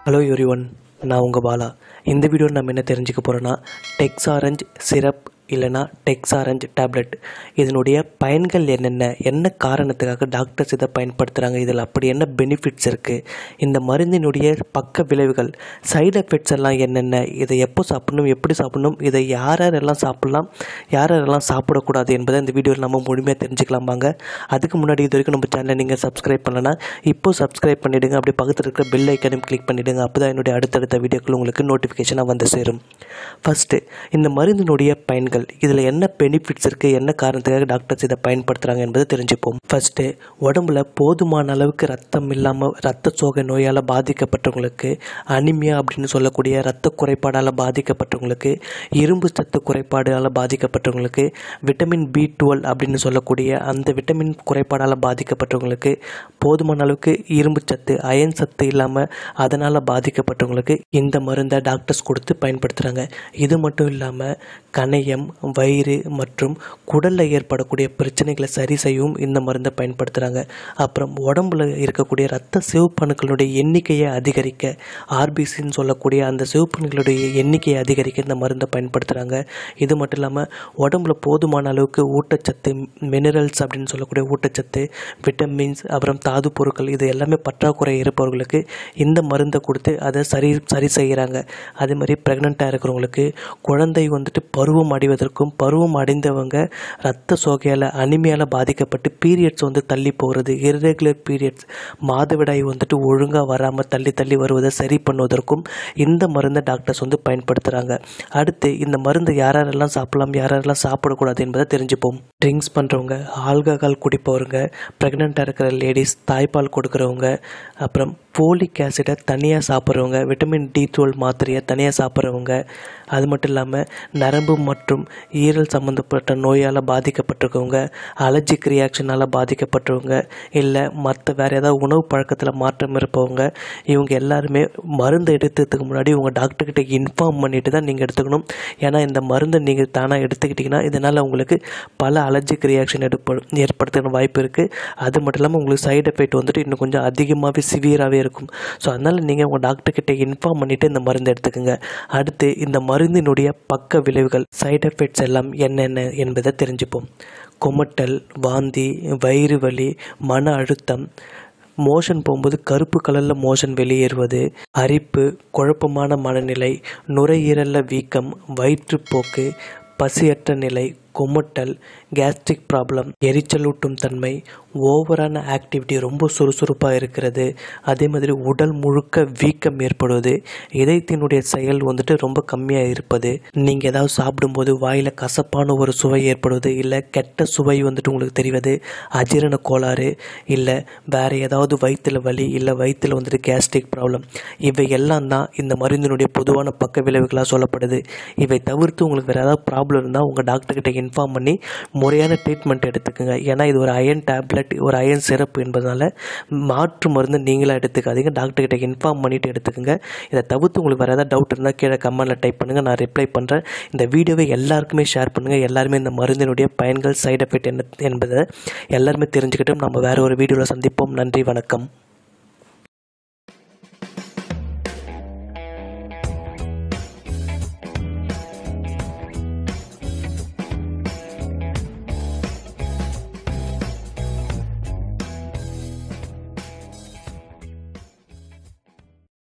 hello every one நான் உங்கள் பாலா இந்த வீடியோ நம்ம என்ன தெரிஞ்சுக்க போகிறோன்னா டெக்ஸ் ஆரஞ்ச் சிரப் இல்லைனா டெக்ஸ் ஆரஞ்ச் டேப்லெட் இதனுடைய பயன்கள் என்னென்ன என்ன காரணத்துக்காக டாக்டர்ஸ் இதை பயன்படுத்துகிறாங்க இதில் அப்படி என்ன பெனிஃபிட்ஸ் இருக்குது இந்த மருந்தினுடைய பக்க விளைவுகள் சைடு எஃபெக்ட்ஸ் எல்லாம் என்னென்ன இதை எப்போ சாப்பிடணும் எப்படி சாப்பிடணும் இதை யார் யாரெல்லாம் சாப்பிட்லாம் யார் யாரெல்லாம் சாப்பிடக்கூடாது என்பதை இந்த வீடியோவில் நம்ம முழுமையாக தெரிஞ்சுக்கலாம் வாங்க அதுக்கு முன்னாடி இது வரைக்கும் நம்ம சேனலை நீங்கள் சப்ஸ்கிரைப் பண்ணலன்னா இப்போ சப்ஸ்கிரைப் பண்ணிவிடுங்க அப்படி பக்கத்தில் இருக்கிற பெல் ஐக்கனையும் கிளிக் பண்ணிவிடுங்க அப்போ தான் என்னுடைய அடுத்தடுத்த வீடியோக்கள் உங்களுக்கு நோட்டிஃபிகேஷனாக வந்து சேரும் ஃபஸ்ட்டு இந்த மருந்தினுடைய பயன்கள் இதில் என்ன பெனிஃபிட்ஸ் இருக்குது என்ன காரணத்துக்காக டாக்டர்ஸ் இதை பயன்படுத்துகிறாங்க என்பதை தெரிஞ்சுப்போம் ஃபஸ்ட்டு உடம்புல போதுமான அளவுக்கு ரத்தம் இல்லாமல் ரத்த சோகை நோயால் பாதிக்கப்பட்டவங்களுக்கு அனிமியா அப்படின்னு சொல்லக்கூடிய ரத்த குறைபாடால் பாதிக்கப்பட்டவங்களுக்கு இரும்பு சத்து குறைபாடால் பாதிக்கப்பட்டவங்களுக்கு விட்டமின் பி டுவெல் அப்படின்னு சொல்லக்கூடிய அந்த விட்டமின் குறைபாடால் பாதிக்கப்பட்டவங்களுக்கு போதுமான அளவுக்கு இரும்பு சத்து அயன் சத்து இல்லாமல் அதனால் பாதிக்கப்பட்டவங்களுக்கு இந்த மருந்தை டாக்டர்ஸ் கொடுத்து பயன்படுத்துகிறாங்க இது மட்டும் இல்லாமல் கணையம் வயிறு மற்றும் குடலில் ஏற்படக்கூடிய பிரச்சனைகளை சரி செய்யவும் இந்த மருந்தை பயன்படுத்துகிறாங்க அப்புறம் உடம்புல இருக்கக்கூடிய இரத்த சிவப்பணுக்களுடைய எண்ணிக்கையை அதிகரிக்க ஆர்பிசின்னு சொல்லக்கூடிய அந்த சிவப்பணுக்களுடைய எண்ணிக்கையை அதிகரிக்க இந்த மருந்தை பயன்படுத்துகிறாங்க இது மட்டும் இல்லாமல் உடம்புல போதுமான அளவுக்கு ஊட்டச்சத்து மினரல்ஸ் அப்படின்னு சொல்லக்கூடிய ஊட்டச்சத்து விட்டமின்ஸ் அப்புறம் தாது பொருட்கள் இது எல்லாமே பற்றாக்குறை இருப்பவர்களுக்கு இந்த மருந்தை கொடுத்து அதை சரி சரி செய்கிறாங்க அதே மாதிரி ப்ரெக்னெண்ட்டாக இருக்கிறவங்களுக்கு குழந்தை வந்துட்டு பருவம் அடைவதற்கும் பருவம் அடைந்தவங்க ரத்த சோகையால் அனிமையால் பாதிக்கப்பட்டு பீரியட்ஸ் வந்து தள்ளி போகிறது இர்ரெகுலர் பீரியட்ஸ் மாதவிடாய் வந்துட்டு ஒழுங்காக வராமல் தள்ளி தள்ளி வருவதை சரி பண்ணுவதற்கும் இந்த மருந்தை டாக்டர்ஸ் வந்து பயன்படுத்துகிறாங்க அடுத்து இந்த மருந்தை யார் யாரெல்லாம் சாப்பிடலாம் யார் யாரெல்லாம் சாப்பிடக்கூடாது என்பதை தெரிஞ்சுப்போம் ட்ரிங்க்ஸ் பண்ணுறவங்க ஆல்கஹால் குடிப்பவங்க ப்ரெக்னெண்ட்டாக இருக்கிற லேடிஸ் தாய்ப்பால் கொடுக்குறவங்க அப்புறம் ஃபோலிக் ஆசிடை தனியாக சாப்பிட்றவங்க விட்டமின் டி டுவெல் மாத்திரையை தனியாக சாப்பிட்றவங்க அது மட்டும் இல்லாமல் நரம்பு மற்றும் ஈரல் சம்மந்தப்பட்ட நோயால் பாதிக்கப்பட்டிருக்கவங்க அலர்ஜிக் ரியாக்ஷனால் பாதிக்கப்பட்டவங்க இல்லை மற்ற வேறு ஏதாவது உணவு பழக்கத்தில் மாற்றம் இருப்பவங்க இவங்க எல்லாருமே மருந்து எடுத்ததுக்கு முன்னாடி உங்கள் டாக்டர்கிட்ட இன்ஃபார்ம் பண்ணிட்டு தான் நீங்கள் எடுத்துக்கணும் ஏன்னா இந்த மருந்தை நீங்கள் தானாக எடுத்துக்கிட்டிங்கன்னா இதனால் உங்களுக்கு பல அலர்ஜிக் ரியாக்ஷன் எடுப்படும் ஏற்படுத்துகிற வாய்ப்பு இருக்குது அது மட்டும் இல்லாமல் உங்களுக்கு சைடு எஃபெக்ட் வந்துட்டு இன்னும் கொஞ்சம் அதிகமாகவே சிவியராகவே இருக்கும் ஸோ அதனால் நீங்கள் உங்கள் டாக்டர்கிட்ட இன்ஃபார்ம் பண்ணிவிட்டு இந்த மருந்து எடுத்துக்கோங்க அடுத்து இந்த மருந்தினுடைய பக்க விளைவுகள் சைடு எஃபெக்ட்ஸ் எல்லாம் என்னென்ன என்பதை தெரிஞ்சுப்போம் கொமட்டல் வாந்தி வயிறு வலி மன அழுத்தம் மோஷன் போகும்போது கருப்பு கலரில் மோஷன் வெளியேறுவது அரிப்பு குழப்பமான மனநிலை நுரையீரலில் வீக்கம் வயிற்றுப்போக்கு பசியற்ற நிலை கொமட்டல் கேஸ்ட்ரிக் ப்ராப்ளம் எரிச்சலூட்டும் தன்மை ஓவரான ஆக்டிவிட்டி ரொம்ப சுறுசுறுப்பாக இருக்கிறது அதே மாதிரி உடல் முழுக்க வீக்கம் ஏற்படுவது இதயத்தினுடைய செயல் வந்துட்டு ரொம்ப கம்மியாக இருப்பது நீங்கள் ஏதாவது சாப்பிடும்போது வாயில் கசப்பான ஒரு சுவை ஏற்படுவது இல்லை கெட்ட சுவை வந்துட்டு உங்களுக்கு தெரிவது அஜீரண கோளாறு இல்லை வேறு ஏதாவது வயிற்றில் வலி இல்லை வயிற்றில் வந்துட்டு கேஸ்ட்ரிக் ப்ராப்ளம் இவை எல்லாம் தான் இந்த மருந்தினுடைய பொதுவான பக்க விளைவுகளாக சொல்லப்படுது இவை தவிர்த்து உங்களுக்கு வேறு ஏதாவது ப்ராப்ளம் இருந்தால் உங்கள் டாக்டர்கிட்ட இன்ஃபார்ம் பண்ணி முறையான ட்ரீட்மெண்ட் எடுத்துக்கோங்க ஏன்னா இது ஒரு அயன் டேப்லெட் ஒரு அயன் சிறப்பு என்பதனால மாற்று மருந்து நீங்களாக எடுத்துக்காதீங்க டாக்டர்கிட்ட இன்ஃபார்ம் பண்ணிவிட்டு எடுத்துக்கோங்க இதை தவிர்த்து உங்களுக்கு வேறு ஏதாவது டவுட் இருந்தால் கீழே கமெண்ட்டில் டைப் பண்ணுங்கள் நான் ரிப்ளை பண்ணுறேன் இந்த வீடியோவை எல்லாருக்குமே ஷேர் பண்ணுங்கள் எல்லாருமே இந்த மருந்தினுடைய பயன்கள் சைடு எஃபெக்ட் என்ன என்பதை எல்லாருமே தெரிஞ்சுக்கிட்டும் நம்ம வேறு ஒரு வீடியோவில் சந்திப்போம் நன்றி வணக்கம்